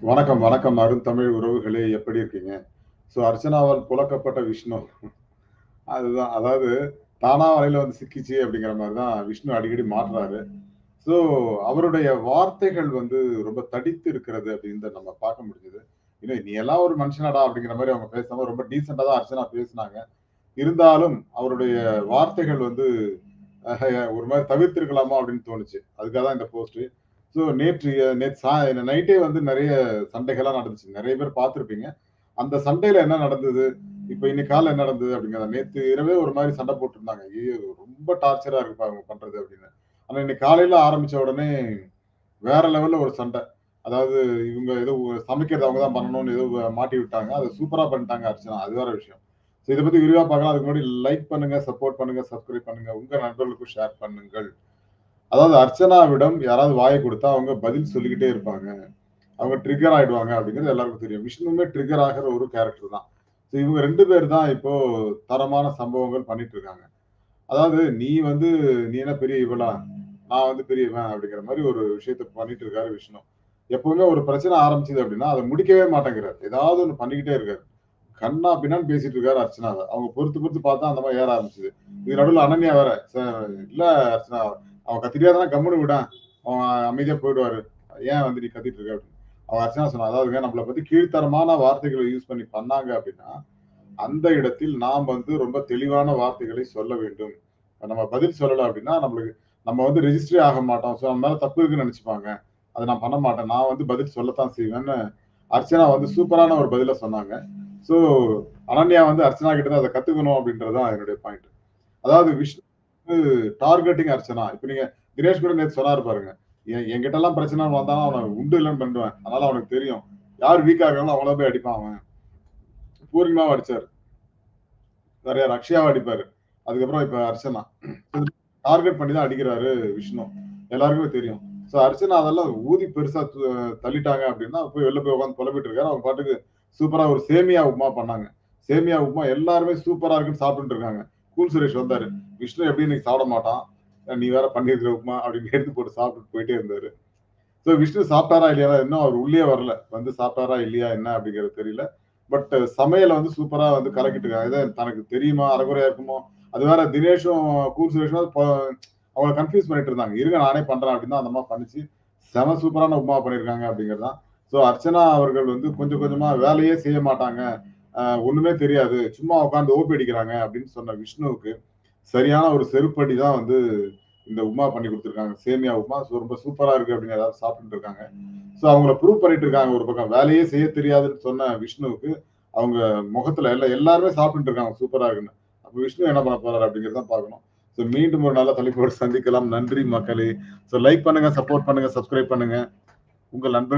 வணக்கம், வணக்கம் அருந்தமிழ் உறவுகளே! எப்படி இருக்கீங்க? ஸோ அர்ச்சனாவால் புலக்கப்பட்ட விஷ்ணு. அதுதான். அதாவது தானா வலையில வந்து சிக்கிச்சு அப்படிங்கிற மாரி தான் விஷ்ணு அடிக்கடி மாட்றாரு. ஸோ அவருடைய வார்த்தைகள் வந்து ரொம்ப தடித்து இருக்கிறது அப்படின்றத நம்ம பார்க்க முடிஞ்சது. "இன்னும் நீ எல்லாம் ஒரு மனுஷனாடா" அப்படிங்கிற மாரி அவங்க பேசாம ரொம்ப டீசென்ட்டா தான் அர்ச்சனா பேசுனாங்க. இருந்தாலும் அவருடைய வார்த்தைகள் வந்து அஹ ஒரு மாரி தவிர்த்திருக்கலாமா அப்படின்னு தோணுச்சு. அதுக்காக தான் இந்த போஸ்ட்டு. ஸோ நேற்று நேத்து சா நைட்டே வந்து நெறைய சண்டைகள்லாம் நடந்துச்சு. நெறைய பேர் பார்த்திருப்பீங்க. அந்த சண்டையில என்ன நடந்தது? இப்ப இன்னைக்கு காலைல என்ன நடந்தது? அப்படிங்கிறத நேத்து இரவே ஒரு மாரி சண்டை போட்டுருந்தாங்க. "ஐயய்யோ! ரொம்ப டார்ச்சரா இருக்குப்பா இவங்க பண்றது" அப்படின்னு. ஆனா இன்னைக்கு காலையில ஆரம்பிச்ச உடனே வேற லெவல்ல ஒரு சண்டை. அதாவது இவங்க ஏதோ சமைக்கிறது அவங்க தான் பண்ணணும்னு ஏதோ மாட்டி விட்டாங்க. அத சூப்பரா பண்ணிட்டாங்க அர்ச்சனா. அது வேற விஷயம். ஸோ இத பத்தி விரிவா பார்க்கலாம். அதுக்கு முன்னாடி லைக் பண்ணுங்க, சப்போர்ட் பண்ணுங்க, சப்ஸ்கிரைப் பண்ணுங்க. உங்க நண்பர்களுக்கும் ஷேர் பண்ணுங்கள். அதாவது அர்ச்சனாவிடம் யாராவது வாய குடுத்தா அவங்க பதில் சொல்லிக்கிட்டே இருப்பாங்க. அவங்க ட்ரிக்கர் ஆயிடுவாங்க அப்படிங்கிறது எல்லாருக்கும் தெரியும். விஷ்ணுவுமே ட்ரிக்கர் ஆகுற ஒரு கேரக்டர் தான். ஸோ இவங்க 2 பேர் தான் இப்போ தரமான சம்பவங்கள் பண்ணிட்டு இருக்காங்க. அதாவது "நீ வந்து நீ என்ன பெரிய இவளா? நான் வந்து பெரியவன்" அப்படிங்கிற மாரி ஒரு விஷயத்த பண்ணிட்டு இருக்காரு விஷ்ணு. எப்பவுமே ஒரு பிரச்சனை ஆரம்பிச்சது அப்படின்னா, அத முடிக்கவே மாட்டேங்கிறாரு. ஏதாவது ஒண்ணு பண்ணிக்கிட்டே இருக்காரு. கன்னா பின்னான்னு பேசிட்டு இருக்காரு அர்ச்சனாவ. அவங்க பொறுத்து பொறுத்து பார்த்தா அந்த மாரி ஏற ஆரம்பிச்சது. இது நடுவுல அனன்யா வேற, "ச இல்ல அர்ச்சனா அவன் கத்திட்டே இருந்தா கம்முனு விடேன். அவன் அமைதியா போயிடுவாரு. ஏன் வந்து நீ கத்திட்டு இருக்க?" அப்படின்னு. அவ அர்ச்சனா சொன்னா, "அதாவதுங்க நம்மள பத்தி கீழ்த்தரமான வார்த்தைகள யூஸ் பண்ணி பண்ணாங்க அப்படின்னா, அந்த இடத்தில் நாம் வந்து ரொம்ப தெளிவான வார்த்தைகளை சொல்ல வேண்டும். நம்ம பதில் சொல்லல அப்படின்னா, நம்மளுக்கு நம்ம வந்து ரெஜிஸ்டரே ஆக மாட்டோம். ஸோ நம்ம மேல தப்பு இருக்குன்னு நெனச்சுப்பாங்க. அத நான் பண்ண மாட்டேன். நான் வந்து பதில் சொல்லத்தான் செய்வேன்னு" அர்ச்சனா வந்து சூப்பரான ஒரு பதில சொன்னாங்க. ஸோ அனன்யா வந்து அர்ச்சனா கிட்ட தான் அத கத்துக்கணும் அப்படின்றது தான் என்னுடைய பாயிண்ட். அதாவது விஷ்ணு வந்து டார்கெட்டிங் அர்ச்சனா. இப்ப நீங்க தினேஷ் கூட நேத்து சொன்னாரு பாருங்க. "என் என்கிட்டலாம் பிரச்சனைன்னு வந்தானா அவன உண்டு இல்லன்னு பண்ணிடுவேன். அதனால அவனுக்கு தெரியும். யார் வீக்கா இருக்காங்களோ அவங்கள போய் அடிப்பான் அவன்." பூர்ணிமாவ அடிச்சாரு. வேற யார்? அக்ஷயாவ அடிப்பாரு. அதுக்கப்புறம் இப்ப அர்ச்சனா. டார்கெட் பண்ணி தான் அடிக்கிறாரு விஷ்ணு. எல்லாருக்குமே தெரியும். ஸோ அர்ச்சனா அதெல்லாம் ஊதி பெருசா து தள்ளிட்டாங்க அப்படின்னா, போய் வெளில போய் உட்கார்ந்து புலம்பிட்டு இருக்காரு. அவங்க பாட்டுக்கு சூப்பரா ஒரு சேமியா உப்புமா பண்ணாங்க. சேமியா உப்புமா எல்லாருமே சூப்பரா இருக்குன்னு சாப்பிட்டுட்டு இருக்காங்க. கூல் சுரேஷ் வந்தாரு. "விஷ்ணு எப்படியும் இன்னைக்கு சாப்பிட மாட்டான். நீ வேற பண்ணியிருக்கிற உப்புமா" அப்படின்னு எடுத்து போட்டு சாப்பிட்டுட்டு போயிட்டே இருந்தாரு. ஸோ விஷ்ணு சாப்பிட்டாரா இல்லையா? இன்னும் அவர் உள்ளயே வரல. வந்து சாப்பிட்டாரா இல்லையா என்ன அப்படிங்கிறது தெரியல. பட் சமையல வந்து சூப்பரா வந்து கலக்கிட்டு இருக்காங்க. ஏதோ தனக்கு தெரியுமா? அரைகுறையா இருக்குமோ? அது வேற தினேஷும், கூல் சுரேஷும் ப அவங்கள கன்ஃப்யூஸ் பண்ணிட்டு இருந்தாங்க. "இருங்க நானே பண்றேன்" அப்படின்னு தான் அந்த அம்மா பண்ணுச்சு. செம சூப்பரான உப்புமா பண்ணியிருக்காங்க அப்படிங்கிறது தான். ஸோ அர்ச்சனா அவர்கள் வந்து கொஞ்சம் கொஞ்சமா வேலையே செய்ய மாட்டாங்க. அ ஒண்ணுமே தெரியாது. சும்மா உட்கார்ந்து ஓபி அடிக்கிறாங்க அப்படின்னு சொன்ன விஷ்ணுவுக்கு, சரியான ஒரு செருப்படி தான் வந்து இந்த உப்புமா பண்ணி குடுத்துருக்காங்க. சேமியா உப்புமா. ஸோ ரொம்ப சூப்பரா இருக்கு அப்படின்னு எல்லாரும் சாப்பிட்டுட்டு இருக்காங்க. ஸோ அவங்கள ப்ரூவ் பண்ணிட்டு இருக்காங்க ஒரு பக்கம். வேலையே செய்ய தெரியாதுன்னு சொன்ன விஷ்ணுவுக்கு, அவங்க முகத்துல எல்லா எல்லாருமே சாப்பிட்டுட்டு இருக்காங்க சூப்பரா இருக்குன்னு. அப்ப விஷ்ணு என்ன பண்ண போறாரு அப்படிங்கிறத தான் பார்க்கணும். ஸோ மீண்டும் ஒரு நல்ல தலைப்போடு சந்திக்கலாம். நன்றி மக்களே! ஸோ லைக் பண்ணுங்க, சப்போர்ட் பண்ணுங்க, சப்ஸ்கிரைப் பண்ணுங்க. உங்கள் நண்பர்